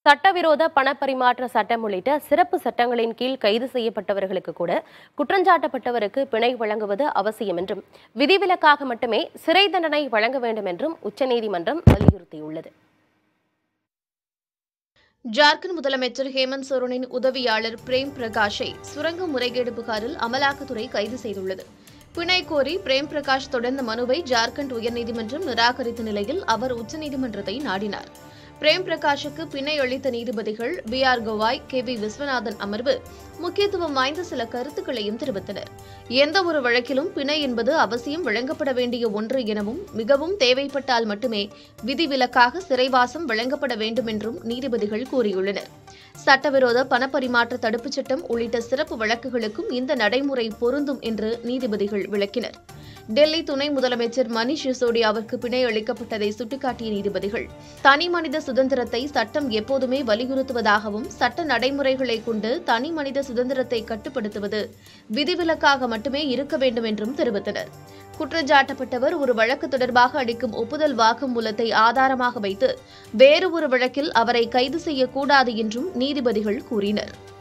சட்டவிரோத பணப்பரிமாற்ற சட்டம் உள்ளிட்ட சிறப்பு சட்டங்களின் கீழ் கைது செய்யப்பட்டவர்களுக்கு கூட குற்றஞ்சாட்டப்பட்டவருக்கு பிணை வழங்குவது அவசியம் என்றும் விதிவிலக்காக மட்டுமே சிறை தண்டனை வழங்க வேண்டும் என்றும் உச்சநீதிமன்றம் வலியுறுத்தியுள்ளது ஜார்க்கண்ட் முதலமைச்சர் ஹேமந்த் சோரனின் உதவியாளர் பிரேம் பிரகாஷை சுரங்க முறைகேடு புகாரில் அமலாக்கத்துறை கைது செய்துள்ளது பிணை கோரி பிரேம் பிரகாஷ் தொடர்ந்த மனுவை ஜார்க்கண்ட் உயர்நீதிமன்றம் நிராகரித்த நிலையில் அவர் உச்சநீதிமன்றத்தை நாடினார் பிரேம் பிரகாஷுக்கு பிணை அளித்த நீதிபதிகள் B R Gavai K V Viswanathan அமர்வு முக்கியத்துவம் வாய்ந்த சில கருத்துக்களையும் தெரிவித்தனர் எந்த ஒரு வழக்கிலும் பிணை என்பது அவசியம் வழங்கப்பட வேண்டிய ஒன்று எனவும் மிகவும் தேவைப்பட்டால் மட்டுமே விதிவிலக்காக சிறைவாசம் வழங்கப்பட வேண்டும் என்றும் நீதிபதிகள் கூறியுள்ளனர் சட்டவிரோத பணப்பரிமாற்ற தடுப்புச் சட்டம் உள்ளிட்ட சிறப்பு வழக்குகளுக்கும் இந்த நடைமுறை பொருந்தும் என்று நீதிபதிகள் விளக்கினர் டெல்லி துணை முதலமைச்சர் மணிஷ் சிசோடியாவிற்கு பிணை அளிக்கப்பட்டதை சுட்டிக்காட்டிய நீதிபதிகள் தனி மனித சுதந்திரத்தை சட்டம் எப்போதுமே வலியுறுத்துவதாகவும் சட்ட நடைமுறைகளை கொண்டு தனி மனித சுதந்திரத்தை கட்டுப்படுத்துவது விதிவிலக்காக மட்டுமே இருக்க வேண்டும் என்றும் தெரிவித்தனர் குற்றஞ்சாட்டப்பட்டவர் ஒரு வழக்கு தொடர்பாக அளிக்கும் ஒப்புதல் வாக்குமூலத்தை ஆதாரமாக வைத்து வேறு ஒரு வழக்கில் அவரை கைது செய்யக்கூடாது என்றும் நீதிபதிகள் கூறினர்